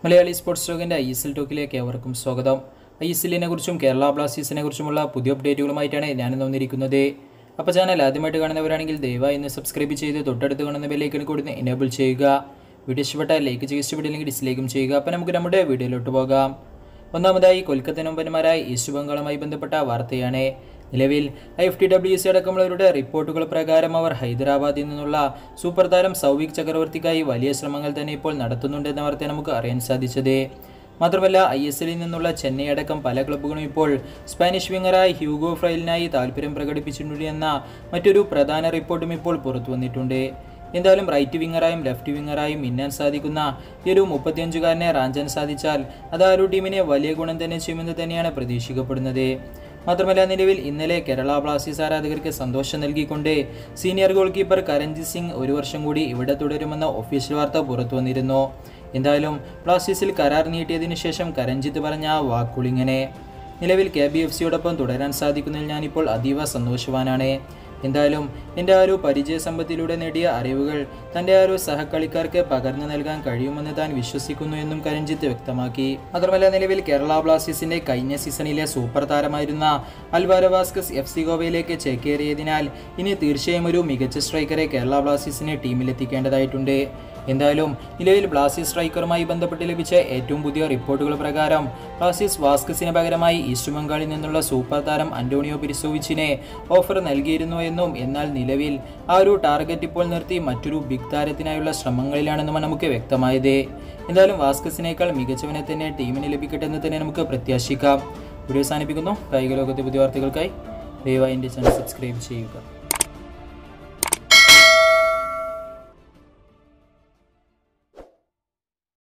Malayali sports ലോകിൻ്റെ I S L ടോക്കിലേക്ക് ഏവർക്കും സ്വാഗതം ഐ എസ് എല്ലിനെ കുറിച്ചും കേരള ബ്ലാസ്റ്റേഴ്സിനെ കുറിച്ചുമുള്ള പുതിയ അപ്ഡേറ്റുകളുമായിട്ടാണ് ഞാനിന്ന് വന്നിരിക്കുന്നത് അപ്പോൾ ചാനൽ ആദ്യമായിട്ട് കാണുന്നവരാണെങ്കിൽ ദയവായി ഇന്ന് സബ്സ്ക്രൈബ് ചെയ്ത് തൊട്ടടുത്ത് കാണുന്ന ബെല്ലൈക്കൺ കൊടുത്ത് എനേബിൾ ചെയ്യുക വീഡിയോ ഇഷ്ടപ്പെട്ടാൽ ലൈക്ക് ചെയ്യുക ഇഷ്ടപ്പെട്ടില്ലെങ്കിൽ ഡിസ്ലൈക്കും ചെയ്യുക അപ്പോൾ നമുക്ക് നമ്മുടെ വീഡിയോയിലോട്ട് പോകാം ഒന്നാമതായി കൊൽക്കത്ത നമ്പന്മാരായ ഈസ്റ്റ് ബംഗാളുമായി ബന്ധപ്പെട്ട വാർത്തയാണ് നിലവിൽ എഫ് ടി ഡബ്ല്യു സി അടക്കമുള്ളവരുടെ റിപ്പോർട്ടുകൾ പ്രകാരം അവർ ഹൈദരാബാദിൽ നിന്നുള്ള സൂപ്പർ താരം സൗവിക് ചക്രവർത്തിക്കായി വലിയ ശ്രമങ്ങൾ തന്നെ ഇപ്പോൾ നടത്തുന്നുണ്ടെന്ന വാർത്ത നമുക്ക് അറിയാൻ സാധിച്ചത് മാത്രമല്ല ഐ എസ് എല്ലിൽ നിന്നുള്ള ചെന്നൈ അടക്കം പല ക്ലബ്ബുകളും ഇപ്പോൾ സ്പാനിഷ് വിങ്ങറായ ഹ്യൂഗോ ഫ്രൈലിനായി താല്പര്യം പ്രകടിപ്പിച്ചിട്ടുണ്ട് എന്ന മറ്റൊരു പ്രധാന റിപ്പോർട്ടും ഇപ്പോൾ പുറത്തു വന്നിട്ടുണ്ട് എന്തായാലും റൈറ്റ് വിങ്ങറായും ലെഫ്റ്റ് വിങ്ങറായും മിന്നാൻ സാധിക്കുന്ന ഈ ഒരു മുപ്പത്തിയഞ്ചുകാരനെ റാഞ്ചാൻ സാധിച്ചാൽ അത് ആ ഒരു ടീമിനെ വലിയ ഗുണം തന്നെ ചെയ്യുമെന്ന് തന്നെയാണ് പ്രതീക്ഷിക്കപ്പെടുന്നത് മാത്രമല്ല നിലവിൽ ഇന്നലെ കേരള ബ്ലാസ്റ്റേഴ്സ് ആരാധകർക്ക് സന്തോഷം നൽകിക്കൊണ്ട് senior goalkeeper Karanjit Singh ഒരു വർഷം കൂടി ഇവിടെ തുടരുമെന്ന ഒഫീഷ്യൽ വാർത്ത പുറത്തു വന്നിരുന്നു എന്തായാലും ബ്ലാസ്റ്റേഴ്സിൽ കരാർ നീട്ടിയതിനു ശേഷം കരൺജിത്ത് പറഞ്ഞ ആ വാക്കുളിങ്ങനെ നിലവിൽ കെ ബി എഫ് സിയോടൊപ്പം തുടരാൻ സാധിക്കുന്നതിൽ ഞാനിപ്പോൾ അതീവ സന്തോഷവാനാണ് എന്തായാലും എൻ്റെ ആ ഒരു പരിചയ സമ്പത്തിലൂടെ നേടിയ അറിവുകൾ തൻ്റെ ആ ഒരു സഹകളിക്കാർക്ക് പകർന്നു നൽകാൻ കഴിയുമെന്ന് താൻ വിശ്വസിക്കുന്നു എന്നും കരഞ്ജിത്ത് വ്യക്തമാക്കി മാത്രമല്ല നിലവിൽ കേരള ബ്ലാസ്റ്റേഴ്സിന്റെ കഴിഞ്ഞ സീസണിലെ സൂപ്പർ താരമായിരുന്ന അൽവാരോ വാസ്കസ് എഫ് സി ഗോവയിലേക്ക് ചേക്കേറിയതിനാൽ ഇനി തീർച്ചയായും ഒരു മികച്ച സ്ട്രൈക്കറെ കേരള ബ്ലാസ്റ്റേഴ്സിനെ ടീമിലെത്തിക്കേണ്ടതായിട്ടുണ്ട് എന്തായാലും നിലവിൽ ബ്ലാസ്റ്റേഴ്സ് സ്ട്രൈക്കറുമായി ബന്ധപ്പെട്ട് ലഭിച്ച ഏറ്റവും പുതിയ റിപ്പോർട്ടുകൾ പ്രകാരം ബ്ലാസ്റ്റേഴ്സ് വാസ്കസിന് പകരമായി ഈസ്റ്റ് ബംഗാളിൽ നിന്നുള്ള സൂപ്പർ താരം അന്റോണിയോ പിരിസോവിച്ചിനെ ഓഫർ നൽകിയിരുന്നു എന്നും എന്നാൽ നിലവിൽ ആ ഒരു ടാർഗറ്റ് ഇപ്പോൾ നിർത്തി മറ്റൊരു ബിഗ് താരത്തിനായുള്ള ശ്രമങ്ങളിലാണെന്നും നമുക്ക് വ്യക്തമായത് എന്തായാലും വാസ്കസിനേക്കാൾ മികച്ചവനെ തന്നെ ടീമിന് ലഭിക്കട്ടെ എന്ന് തന്നെ നമുക്ക് പ്രത്യാശിക്കാം വീഡിയോ അവസാനിപ്പിക്കുന്നു കായിക ലോകത്തെ പുതിയ വാർത്തകൾക്കായി ദയവായി എൻ്റെ ചാനൽ സബ്സ്ക്രൈബ് ചെയ്യുക